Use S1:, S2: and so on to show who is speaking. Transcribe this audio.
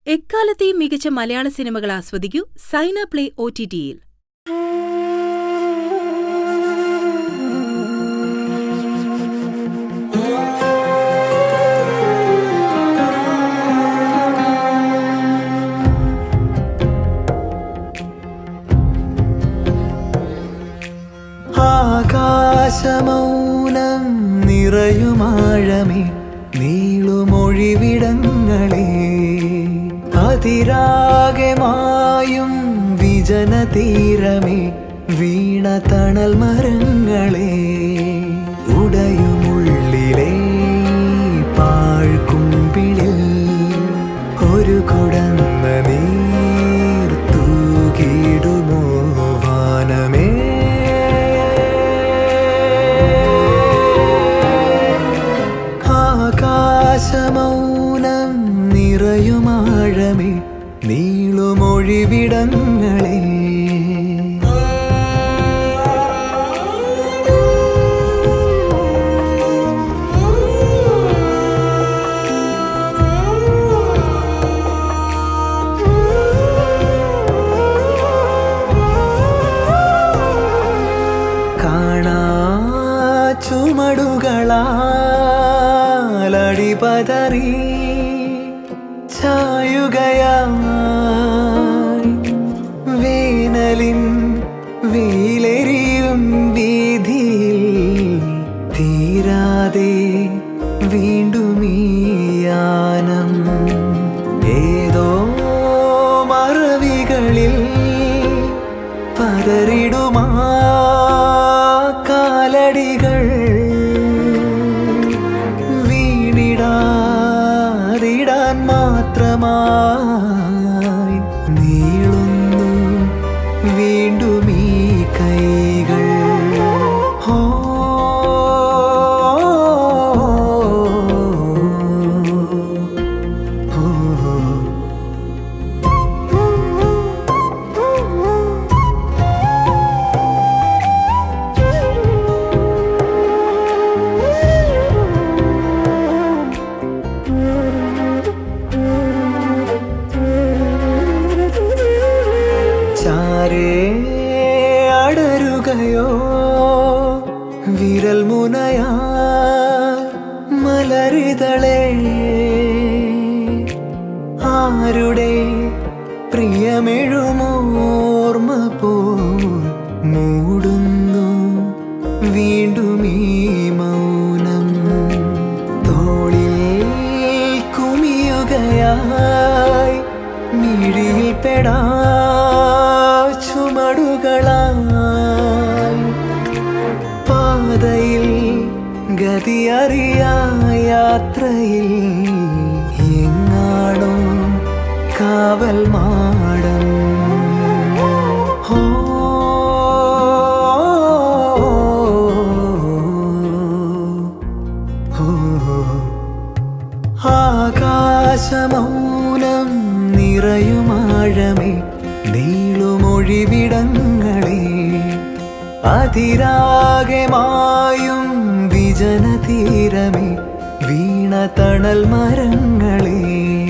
S1: എക്കാലത്തെയും മികച്ച മലയാള സിനിമകൾ ആസ്വദിക്കൂ സൈന പ്ലേ ഒ ടി ടിയിൽ
S2: ആകാശമൗനം നിറയുമാഴമേ നീളുമൊഴിവിടങ്ങളെ അതിരാകെ മായും വിജനതീരമേ വീണ തണൽ മരങ്ങളെ ഉടയുമുള്ളിലെ പാഴ്ക്കുമ്പിളിൽ ഒരു കുടന്ന നീർ തൂകിടുമോ വാനമേ ആകാശമൗനം നിറയുമാഴമേ നീളുമൊഴിവിടങ്ങളെ കാണാ ചുമടുകളാലടിപതറി ചായുകയായി വേനലിൻ വെയിലെരിയും വീതിയിൽ തീരാതെ വീണ്ടും ഈ യാനം ഏതോ മറവികളിൽ പതറിടുമാ കാലടികൾ വീണിടാതിടാൻ മാത്രമായി നീളുന്നു വീണ്ടും ഈ കൈകൾ ഓ ഓ ചാരേ അടരുകയോ വിരൽ മുനയാ മലരിതളേ ആരുടെ പ്രിയമെഴുമോർമ്മ പോൽ മൂടുന്നു വീണ്ടും ഈ മൗനം തോളിൽ കുമിയുകയായി മിഴിയിൽ പെടാ ചുമടുകളായി പാതയിൽ ഗതിയറിയാ യാത്രയിൽ എങ്ങാണോ കാവൽ മാടം ഹോ ആകാശമൗനം നിറയുമാഴമേ നീളുമൊഴിവിടങ്ങളെ അതിരാകെ മായും വിജനതീരമേ വീണ തണൽ മരങ്ങളെ